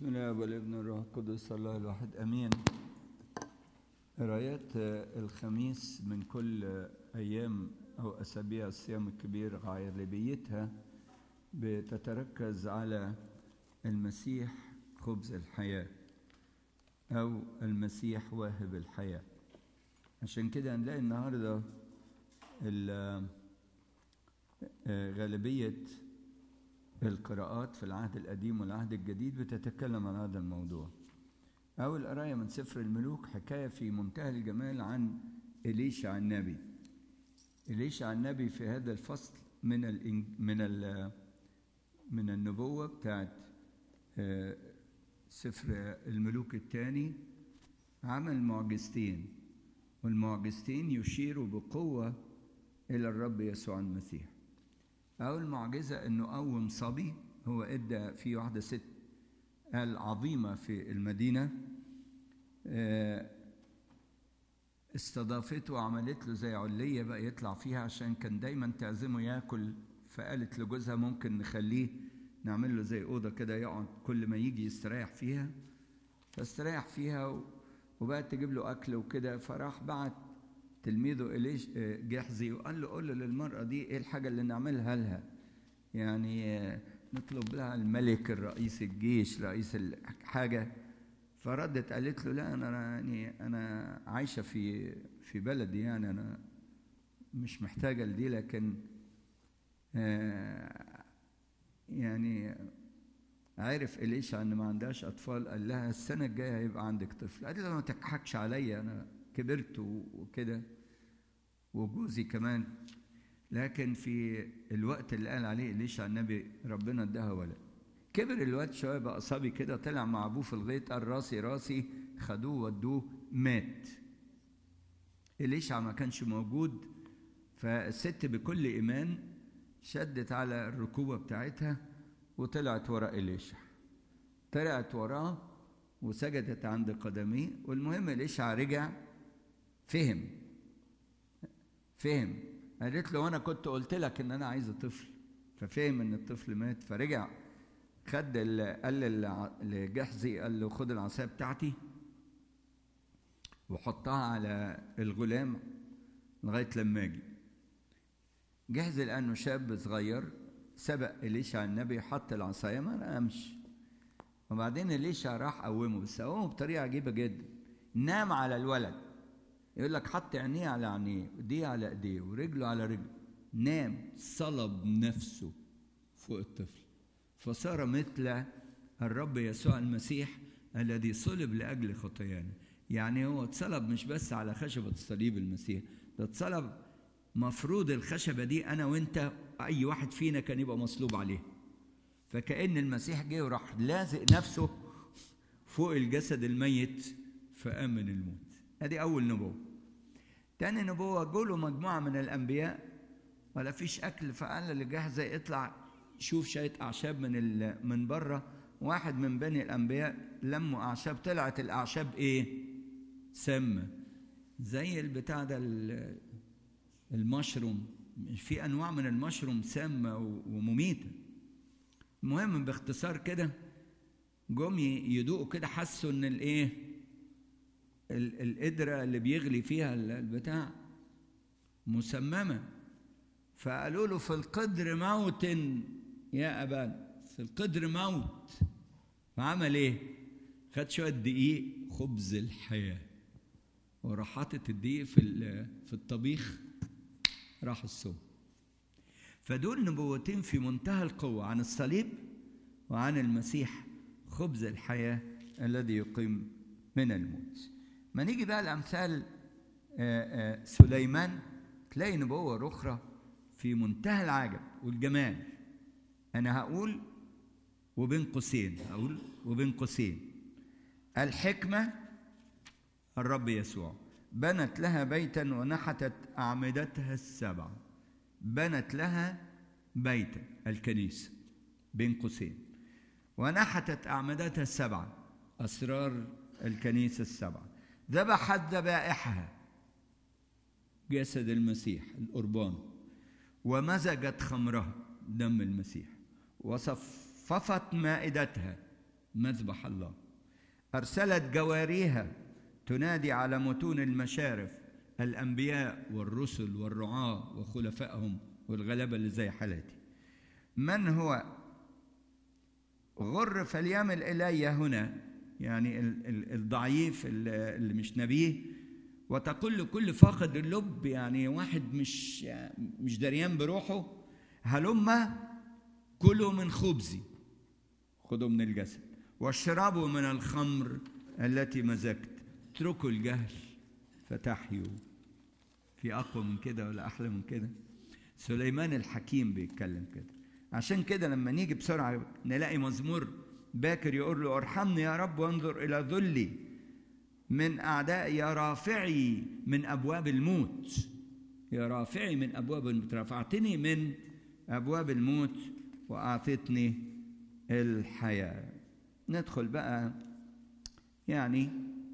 بسم الله والابن الروح القدس الله الواحد امين قرايات الخميس من كل ايام او اسابيع الصيام الكبير غالبيتها بتتركز على المسيح خبز الحياه او المسيح واهب الحياه عشان كده هنلاقي النهارده غالبيه القراءات في العهد القديم والعهد الجديد بتتكلم عن هذا الموضوع أول قراية من سفر الملوك حكاية في منتهى الجمال عن إليشع النبي إليشع النبي في هذا الفصل من ال من ال من النبوة بتاعت سفر الملوك الثاني عمل معجزتين والمعجزتين يشيروا بقوة إلى الرب يسوع المسيح أول معجزة إنه قوم صبي هو إدى في واحدة ست قال عظيمة في المدينة استضافته وعملت له زي علية بقى يطلع فيها عشان كان دايما تعزمه ياكل فقالت لجوزها ممكن نخليه نعمل له زي أوضة كده يقعد كل ما يجي يستريح فيها فاستريح فيها وبقت تجيب له أكل وكده فراح بعت تلميذه إليش جحزي وقال له قول له للمرأة دي إيه الحاجة اللي نعملها لها يعني نطلب لها الملك الرئيس الجيش رئيس حاجة فردت قالت له لا أنا يعني أنا عايشة في في بلدي يعني أنا مش محتاجة لدي لكن يعني عرف إليشا إن ما عندهاش أطفال قال لها السنة الجاية هيبقى عندك طفل قالت له ما تضحكش عليا أنا كبرت وكده وجوزي كمان لكن في الوقت اللي قال عليه إليشع النبي ربنا اداها ولد كبر الواد شويه بقى صبي كده طلع مع ابوه في الغيط قال راسي راسي خدوه ودوه مات إليشع ما كانش موجود فالست بكل إيمان شدت على الركوبة بتاعتها وطلعت وراء إليشع طلعت وراه وسجدت عند قدميه والمهم إليشع رجع فهم فهم قالت له وانا كنت قلت لك ان انا عايزه طفل ففهم ان الطفل مات فرجع خد قال لجحزي قال له خد العصايه بتاعتي وحطها على الغلام لغايه لما اجي جحزي لانه شاب صغير سبق اليشع النبي حط العصايه ما قامش وبعدين اليشع راح قومه بس قومه بطريقه عجيبه جدا نام على الولد يقول لك حط عينيه على عينيه وديه على ايديه ورجله على رجله نام صلب نفسه فوق الطفل فصار مثل الرب يسوع المسيح الذي صلب لاجل خطايانا يعني هو اتصلب مش بس على خشبه الصليب المسيح ده اتصلب مفروض الخشبه دي انا وانت اي واحد فينا كان يبقى مصلوب عليها فكأن المسيح جه وراح لازق نفسه فوق الجسد الميت فقام من الموت ادي اول نبوه تاني نبوه جوله مجموعه من الانبياء ولا فيش اكل فقال لجهزه اطلع شوف شويه اعشاب من من بره واحد من بني الانبياء لموا اعشاب طلعت الاعشاب ايه سامه زي البتاع ده المشروم في انواع من المشروم سامه ومميته المهم باختصار كده جم يدوقوا كده حسوا ان الايه القدرة اللي بيغلي فيها البتاع مسممة فقالوا له في القدر موت يا أبانا في القدر موت فعمل إيه؟ خد شوية دقيق خبز الحياة وراح حاطط الدقيق في في الطبيخ راح الصوم فدول نبوتين في منتهى القوة عن الصليب وعن المسيح خبز الحياة الذي يقيم من الموت ما نيجي بقى لأمثال سليمان تلاقي نبوة أخرى في منتهى العجب والجمال أنا هقول وبين قوسين هقول وبين قوسين الحكمة الرب يسوع بنت لها بيتا ونحتت أعمدتها السبع بنت لها بيتا الكنيسة بين قوسين ونحتت أعمدتها السبعة أسرار الكنيسة السبعة ذبحت ذبائحها جسد المسيح القربان ومزجت خمرها دم المسيح وصففت مائدتها مذبح الله أرسلت جواريها تنادي على متون المشارف الأنبياء والرسل والرعاة وخلفائهم والغلبة اللي زي حالاتي من هو غر فليمل إلي هنا يعني الضعيف اللي مش نبيه وتقول لكل فاقد اللب يعني واحد مش مش دريان بروحه هلم كلوا من خبزي خذوا من الجسد واشربوا من الخمر التي مزجت اتركوا الجهل فتحيوا في اقوى من كده ولا احلى من كده سليمان الحكيم بيتكلم كده عشان كده لما نيجي بسرعه نلاقي مزمور باكر يقول له ارحمني يا رب وانظر الى ذلي من اعدائي يا رافعي من ابواب الموت يا رافعي من ابواب الموت رفعتني من ابواب الموت واعطتني الحياه ندخل بقى يعني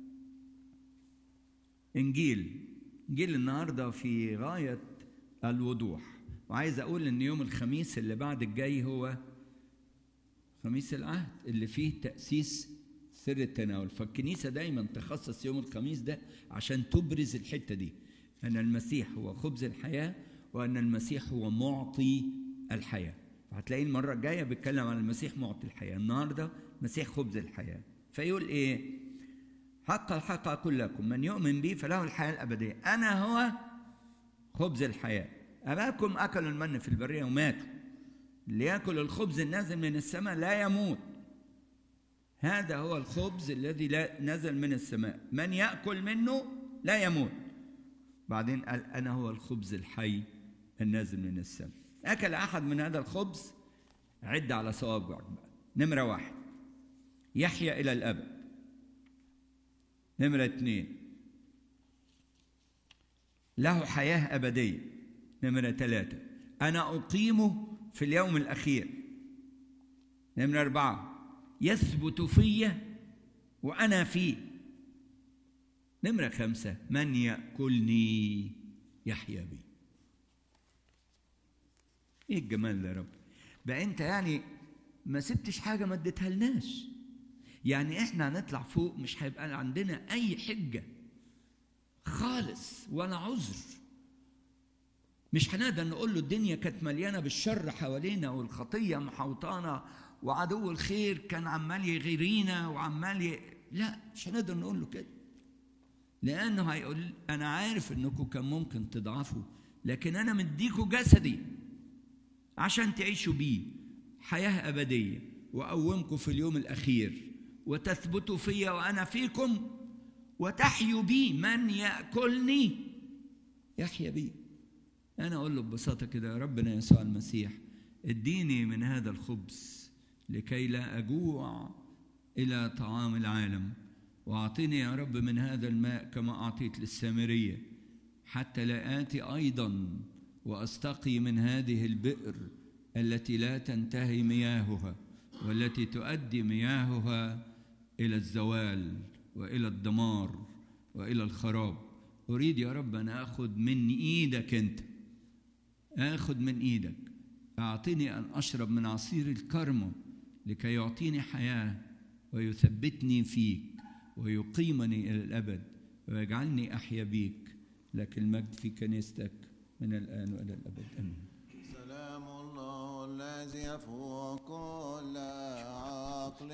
انجيل انجيل النهارده في غايه الوضوح وعايز اقول ان يوم الخميس اللي بعد الجاي هو خميس العهد اللي فيه تاسيس سر التناول فالكنيسه دايما تخصص يوم الخميس ده عشان تبرز الحته دي ان المسيح هو خبز الحياه وان المسيح هو معطي الحياه فهتلاقيه المره الجايه بيتكلم عن المسيح معطي الحياه النهارده مسيح خبز الحياه فيقول ايه حق الحق أقول لكم من يؤمن بي فله الحياة الأبدية أنا هو خبز الحياة أباكم أكلوا المن في البرية وماتوا ليأكل الخبز النازل من السماء لا يموت هذا هو الخبز الذي لا نزل من السماء من يأكل منه لا يموت بعدين قال أنا هو الخبز الحي النازل من السماء أكل أحد من هذا الخبز عد على صوابعك بقى نمرة واحد يحيا إلى الأبد نمرة اثنين له حياة أبدية نمرة ثلاثة أنا أقيمه في اليوم الأخير نمرة أربعة يثبت في وأنا فيه نمرة خمسة من يأكلني يحيا بي ايه الجمال ده يا رب بقى انت يعني ما سبتش حاجه ما اديتها لناش يعني احنا هنطلع فوق مش هيبقى عندنا اي حجه خالص ولا عذر مش هنقدر نقول له الدنيا كانت مليانه بالشر حوالينا والخطيه محوطانا وعدو الخير كان عمال يغيرينا وعمال ي... لا مش هنقدر نقول له كده لانه هيقول انا عارف انكم كان ممكن تضعفوا لكن انا مديكوا جسدي عشان تعيشوا بيه حياه ابديه واقومكم في اليوم الاخير وتثبتوا فيا وانا فيكم وتحيوا بي من ياكلني يحيا بي انا اقول له ببساطه كده يا ربنا يسوع المسيح اديني من هذا الخبز لكي لا اجوع الى طعام العالم واعطني يا رب من هذا الماء كما اعطيت للسامريه حتى لا اتي ايضا واستقي من هذه البئر التي لا تنتهي مياهها والتي تؤدي مياهها الى الزوال والى الدمار والى الخراب اريد يا رب ان اخذ من ايدك انت اخذ من ايدك اعطني ان اشرب من عصير الكرمه لكي يعطيني حياه ويثبتني فيك ويقيمني الى الابد ويجعلني احيا بيك لك المجد في كنيستك من الان والى الابد امين سلام الله الذي يفوق كل عقل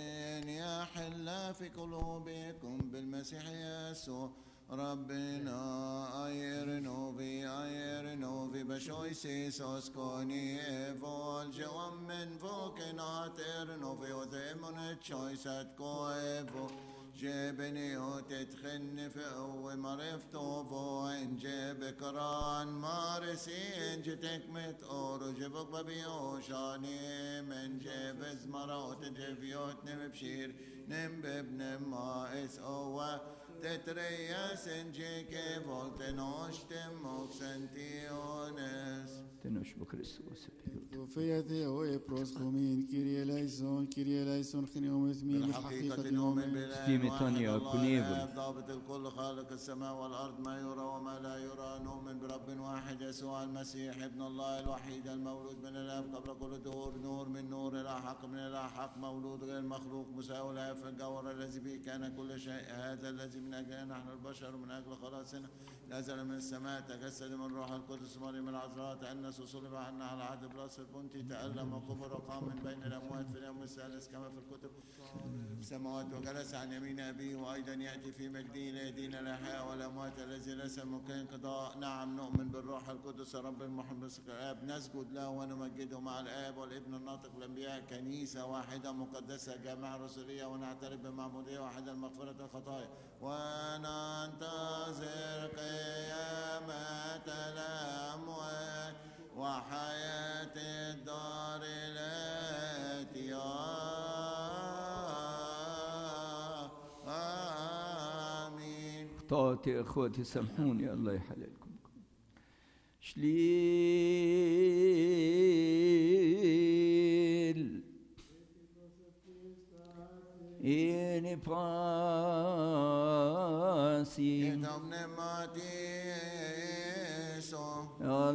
يحل في قلوبكم بالمسيح يسوع ربنا ايرنو في ايرنو في بشويسي سوسكوني فول جوام من فوقنا ترنو في وثمن تشويسات كويفو جبني وتتخن في قوة مرفتو فو ان جيب كران مارسي ان جتك متقور وجبك ببيو شاني من جيب زمرة وتجفيوت نم بشير نم ببنم مائس قوة تتريس ان جيك فولتنوش تموك سنتيونس تنوش بكريستوس وفيته ويبروس خومين كيري لايسون كيري لايسون خنيوم اسمين بالحقيقة نؤمن بالله ميتونيا واحد الله كونيفل. الآب ضابط الكل خالق السماء والأرض ما يرى وما لا يرى نؤمن برب واحد يسوع المسيح ابن الله الوحيد المولود من الآب قبل كل دهور نور من نور إلى حق من إلى حق مولود غير مخلوق مساوي الآب في الجوهر الذي به كان كل شيء هذا الذي من أجلنا نحن البشر ومن أجل خلاصنا نزل من السماء تجسد من روح القدس مريم العذراء تأنس وصلب عنا على عهد بلاس البنطي تألم وقبر وقام من بين الأموات في اليوم الثالث كما في الكتب في السماوات وجلس عن يمين أبيه وأيضا يأتي في مجده ليدين الأحياء والأموات الذي ليس ممكن انقضاء نعم نؤمن بالروح القدس رب المحب الآب نسجد له ونمجده مع الآب والابن الناطق بالأنبياء كنيسة واحدة مقدسة جامعة رسولية ونعترف بمعمودية واحدة لمغفرة الخطايا وننتظر قيامة الأموات وحياة الدار الآتية آمين اخطأت يا اخوتي سامحوني الله يحللكم شليل إني باسي Domne Matiso.